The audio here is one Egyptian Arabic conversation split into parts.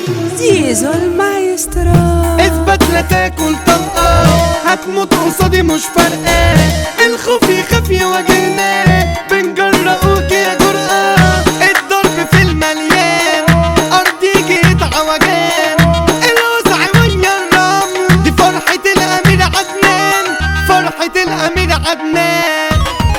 زيزو المايسترو اثبت لا تاكل طلقة هتموت قصادي مش فارقة الخوف يخاف يواجهنا بنجرأوك يا جرأة الضرب في المليان أرضيك يتعوجان الوسع ويا الرمل دي فرحة الأمير عدنان فرحة الأمير عدنان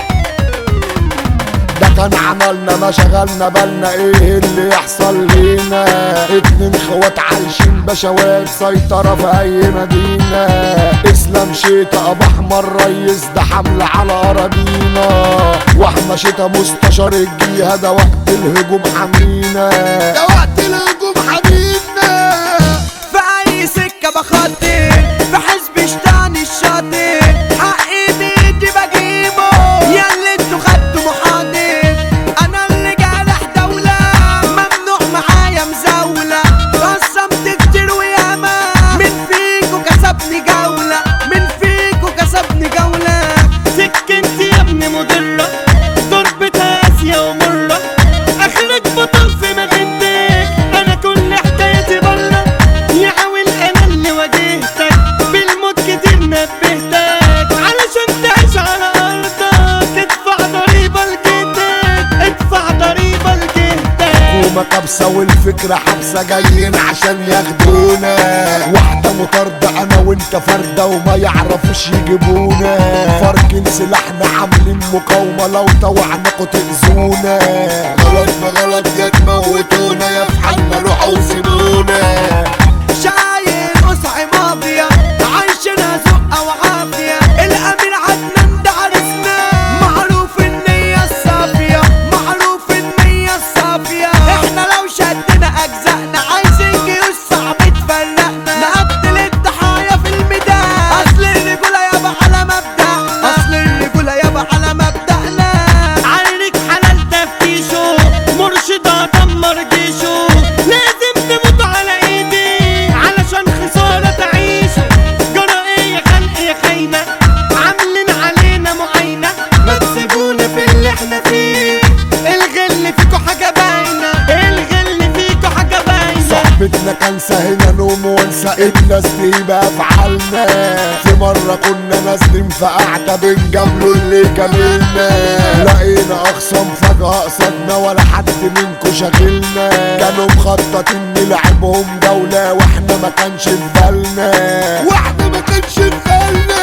ده كان عملنا ما شغلنا بالنا ايه اللي يحصل لينا اتنين خوات عايشين بشوات سيطرة في اي مدينة اسلام شيتا ابو احمر ريس ده حملة على اراضينا واحمى شيتا مستشار الجيهة ده وقت الهجوم حمينا ده وقت الهجوم حمينا في اي سكه بخطي في حزب شتاني الشاطئ حقي بايدي بجيبه يا اللي انتوا خدتوا محاضر انا اللي جارح دوله ممنوع معايا مزاوله قسمت كتير وياما من فيكوا كسبني جوله من فيكوا كسبني جوله سكنتي يا ابني مضره ضربتها قاسيه ومره اخرك بطل في مغنتك انا كل حكايتي بره يا عاول انا اللي واجهتك بالموت كتير نبهتك علشان تعيش على ارضك ادفع ضريبه لجهتك ادفع ضريبه لجهتك حكومة كبسة والفكرة حبسة جايين عشان ياخدونا واحدة مطاردة أنا وأنت فردة وما يعرفوش يجيبونا فاركين سلاحنا عاملين مقاومة لو طوعناكوا تأذونا غلط ما غلط يا تموتونا يا في حالنا روحوا وسيبونا شايل قصعي مافيا عايشنا زقة وعافية الأمير عدنان ده عرسنا معروف النية الصافية معروف النية الصافية احنا لو شدنا أجزائنا عايزين جيوش صعب تفرقنا نقتل الضحايا في الميدان أصل الرجولة يابا على مبدأنا أصل الرجولة يابا على مبدأنا عينك حلال تفتيشه مرشدة دمر جيشه لازم تموت على ايدي علشان خسارة تعيشوا جرى ايه يا خلق يا خاينة عاملين علينا معاينة ما تسيبونا في اللي احنا فيه الغل فيكوا حاجة باينة الغل فيكوا حاجة باينة صاحبتنا كان سهنا نوم وانسى الناس دي بأفعالنا في مرة كنا نازلين في قعدة بنجاملوا اللي جاملنا لقينا أخصام فجأة قصدنا ولا حد منكو شاغلنا كانوا مخططين نلعبهم جولة واحنا ما كانش في بالنا واحنا ما كانش في بالنا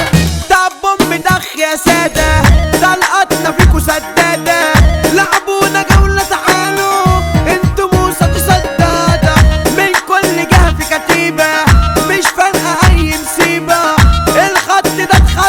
طب بوم دخ يا سادة طلقتنا فيكوا سدادة لعبونا جولة تعالوا انتوا موسى تصدادة من كل جهة في كتيبة مش فارقة أي مصيبة الخط ده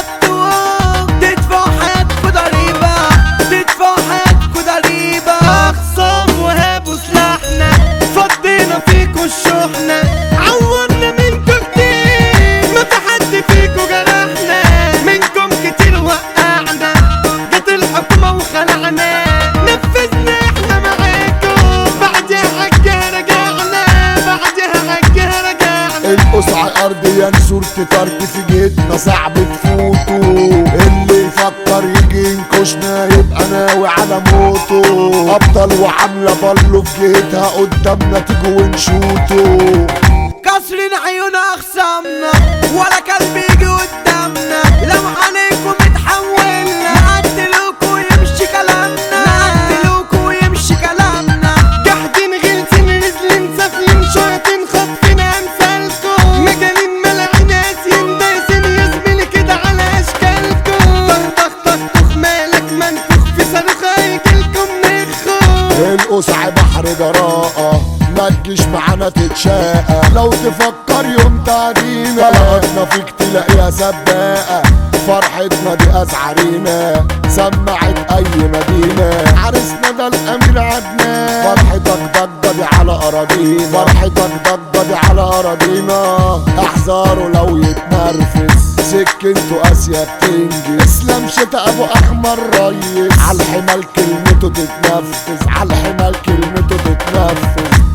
اتخطوا تدفعوا حياتكوا ضريبة تدفعوا حياتكوا ضريبة أخصام وهابوا سلاحنا فضينا فيكوا الشحنة عورنا منكوا كتير ما في حد فيكوا جرحنا منكم كتير وقعنا جت الحكومة وخلعنا نفذنا احنا معاكم بعدها حاجة رجعنا بعدها حاجة رجعنا القصع أرضيا صورة طرد في جهتنا صعب تفوتوا اللي يفكر يجي ينكشنا يبقى ناوي على موته أبطال وعاملة بلو في جهتها قدامنا تيجوا ونشوتوا كسرين عيون اخصامنا ولا كلب يجي قدامنا لو عليكم اتحولنا نقتلوكوا ويمشي كلامنا نقتلوكوا ويمشي كلامنا جاحدين غلسين نزلين سافلين شاطين خاطفين امثالكم مجانين ملاعين قاسيين دايسين يا زميلي كده على اشكالكم طخ طخ طخ طخ مالك منفوخ في صاروخ هيجيلكم نخو القصع بحر جراءة ما تجيش معانا تتشاقى لو تفكر يوم تعدينا طلعتنا فيك تلاقيها سباقة فرحتنا دي أزعرينا سمعت أي مدينة عرسنا ده الأمير عدنان فرحتك ضجة دي على أراضينا فرحتك ضجة دي على أراضينا احذروا لو يتنرفز سكنته قاسية بتنجز اسلام شتا أبو أحمر ريس عالحمال كلمته تتنفذ عالحمال كلمته تتنفذ